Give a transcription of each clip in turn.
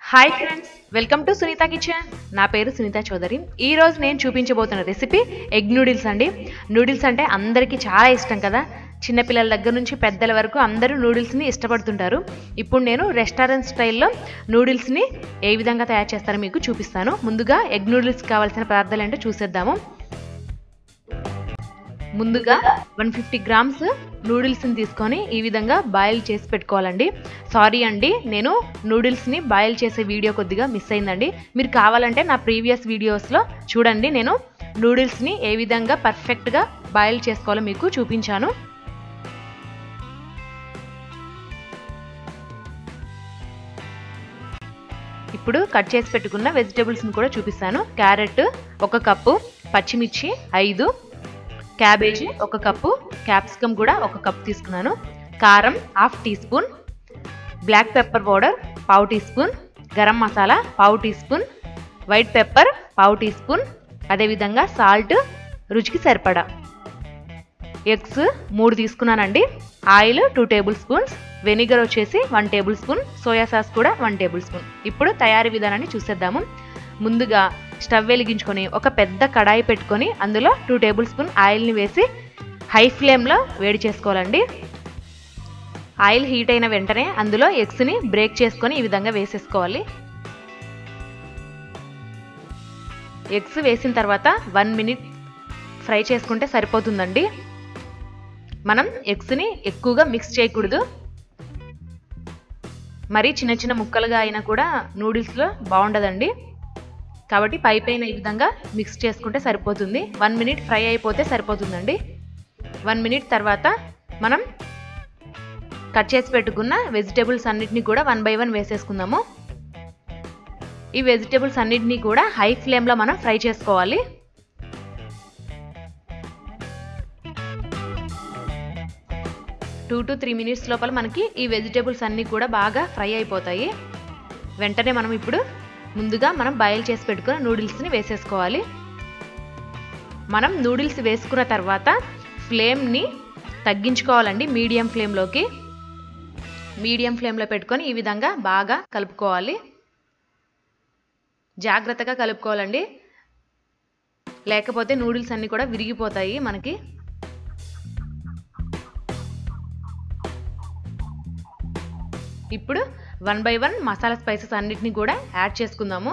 hi friends welcome to Sunitha kitchen నా పేరు సునీత చౌదరి ఈ రోజు నేను చూపించబోతున్న రెసిపీ ఎగ్ నూడిల్స్ అండి నూడిల్స్ అంటే అందరికీ చాలా ఇష్టం కదా చిన్నపిల్లల దగ్గర నుంచి పెద్దల వరకు అందరూ నూడిల్స్ని ఇష్టపడుతుంటారు ఇప్పుడు నేను రెస్టారెంట్ స్టైల్లో నూడిల్స్ని ఏ విధంగా తయారు చేస్తారో మీకు చూపిస్తాను ముందుగా ఎగ్ నూడిల్స్ కావాల్సిన పదార్థాలు ఏంటో చూసేద్దాము ముందుగా వన్ ఫిఫ్టీ గ్రామ్స్ నూడిల్స్ని తీసుకొని ఈ విధంగా బాయిల్ చేసి పెట్టుకోవాలండి సారీ అండి నేను నూడిల్స్ని బాయిల్ చేసే వీడియో కొద్దిగా మిస్ అయిందండి మీరు కావాలంటే నా ప్రీవియస్ వీడియోస్లో చూడండి నేను నూడిల్స్ని ఏ విధంగా పర్ఫెక్ట్గా బాయిల్ చేసుకోవాలో మీకు చూపించాను ఇప్పుడు కట్ చేసి పెట్టుకున్న వెజిటేబుల్స్ని కూడా చూపిస్తాను క్యారెట్ ఒక కప్పు పచ్చిమిర్చి ఐదు క్యాబేజీ ఒక కప్పు క్యాప్సికమ్ కూడా ఒక కప్ తీసుకున్నాను కారం half teaspoon black pepper powder పావు టీ స్పూన్ గరం మసాలా పావు టీ స్పూన్ వైట్ పెప్పర్ పావు టీ స్పూన్ అదేవిధంగా సాల్ట్ రుచికి సరిపడా ఎగ్స్ మూడు తీసుకున్నానండి oil two tablespoons vinegar వచ్చేసి one tablespoon soya sauce కూడా వన్ టేబుల్ స్పూన్ ఇప్పుడు తయారీ విధానాన్ని చూసేద్దాము ముందుగా స్టవ్ వెలిగించుకొని ఒక పెద్ద కడాయి పెట్టుకొని అందులో టూ టేబుల్ స్పూన్ ఆయిల్ని వేసి హై ఫ్లేమ్లో వేడి చేసుకోవాలండి ఆయిల్ హీట్ అయిన వెంటనే అందులో ఎగ్స్ని బ్రేక్ చేసుకొని ఈ విధంగా వేసేసుకోవాలి ఎగ్స్ వేసిన తర్వాత వన్ మినిట్ ఫ్రై చేసుకుంటే సరిపోతుందండి మనం ఎగ్స్ని ఎక్కువగా మిక్స్ చేయకూడదు మరి చిన్న చిన్న ముక్కలుగా అయినా కూడా నూడిల్స్లో బాగుండదండి కాబట్టి పై పైన ఈ విధంగా మిక్స్ చేసుకుంటే సరిపోతుంది వన్ మినిట్ ఫ్రై అయిపోతే సరిపోతుందండి వన్ మినిట్ తర్వాత మనం కట్ చేసి పెట్టుకున్న వెజిటేబుల్స్ అన్నిటిని కూడా వన్ బై వన్ వేసేసుకుందాము ఈ వెజిటేబుల్స్ అన్నిటినీ కూడా హై ఫ్లేమ్లో మనం ఫ్రై చేసుకోవాలి టూ టు త్రీ మినిట్స్ లోపల మనకి ఈ వెజిటేబుల్స్ అన్నీ కూడా బాగా ఫ్రై అయిపోతాయి వెంటనే మనం ఇప్పుడు ముందుగా మనం బాయిల్ చేసి పెట్టుకున్న నూడిల్స్ని వేసేసుకోవాలి మనం నూడిల్స్ వేసుకున్న తర్వాత ఫ్లేమ్ని తగ్గించుకోవాలండి మీడియం ఫ్లేమ్లోకి మీడియం ఫ్లేమ్లో పెట్టుకొని ఈ విధంగా బాగా కలుపుకోవాలి జాగ్రత్తగా కలుపుకోవాలండి లేకపోతే నూడిల్స్ అన్నీ కూడా విరిగిపోతాయి మనకి ఇప్పుడు one by one masala spices అన్నిటిని కూడా యాడ్ చేసుకుందాము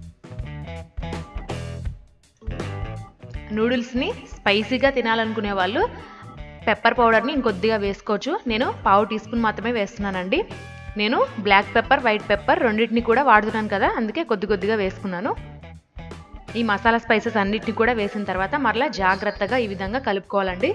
నూడిల్స్ని స్పైసీగా తినాలనుకునే వాళ్ళు పెప్పర్ పౌడర్ని ఇంకొద్దిగా వేసుకోవచ్చు నేను పావు టీ స్పూన్ మాత్రమే వేస్తున్నానండి నేను బ్లాక్ పెప్పర్ వైట్ పెప్పర్ రెండింటిని కూడా వాడుతున్నాను కదా అందుకే కొద్ది కొద్దిగా వేసుకున్నాను ఈ మసాలా స్పైసెస్ అన్నిటిని కూడా వేసిన తర్వాత మరలా జాగ్రత్తగా ఈ విధంగా కలుపుకోవాలండి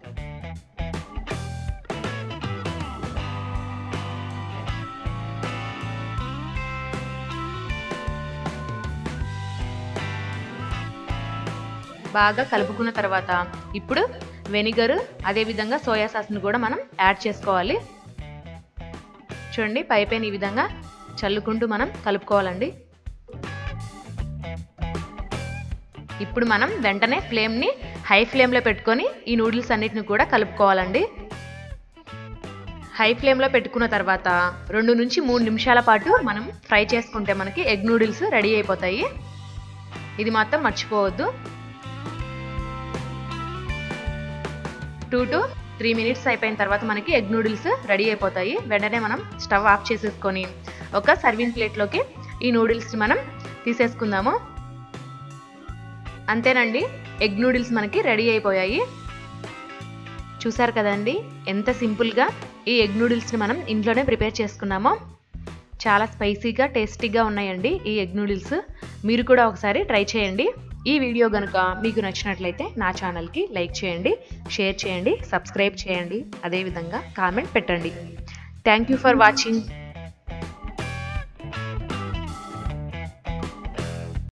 బాగా కలుపుకున్న తర్వాత ఇప్పుడు వెనిగర్ అదేవిధంగా సోయా సాస్ని కూడా మనం యాడ్ చేసుకోవాలి చూడండి పై పైన ఈ విధంగా చల్లుకుంటూ మనం కలుపుకోవాలండి ఇప్పుడు మనం వెంటనే ఫ్లేమ్ని హై ఫ్లేమ్లో పెట్టుకొని ఈ నూడిల్స్ అన్నిటిని కూడా కలుపుకోవాలండి హై ఫ్లేమ్లో పెట్టుకున్న తర్వాత రెండు నుంచి మూడు నిమిషాల పాటు మనం ఫ్రై చేసుకుంటే మనకి ఎగ్ నూడిల్స్ రెడీ అయిపోతాయి ఇది మాత్రం మర్చిపోవద్దు టూ టు త్రీ మినిట్స్ అయిపోయిన తర్వాత మనకి ఎగ్ నూడిల్స్ రెడీ అయిపోతాయి వెంటనే మనం స్టవ్ ఆఫ్ చేసేసుకొని ఒక సర్వింగ్ ప్లేట్లోకి ఈ నూడిల్స్ని మనం తీసేసుకుందాము అంతేనండి ఎగ్ నూడిల్స్ మనకి రెడీ అయిపోయాయి చూసారు కదండి ఎంత సింపుల్గా ఈ ఎగ్ నూడిల్స్ని మనం ఇంట్లోనే ప్రిపేర్ చేసుకున్నామో చాలా స్పైసీగా టేస్టీగా ఉన్నాయండి ఈ ఎగ్ నూడిల్స్ మీరు కూడా ఒకసారి ట్రై చేయండి ఈ వీడియో కనుక మీకు నచ్చినట్లయితే నా ఛానల్కి లైక్ చేయండి షేర్ చేయండి సబ్స్క్రైబ్ చేయండి అదేవిధంగా కామెంట్ పెట్టండి థ్యాంక్ యూ ఫర్ వాచింగ్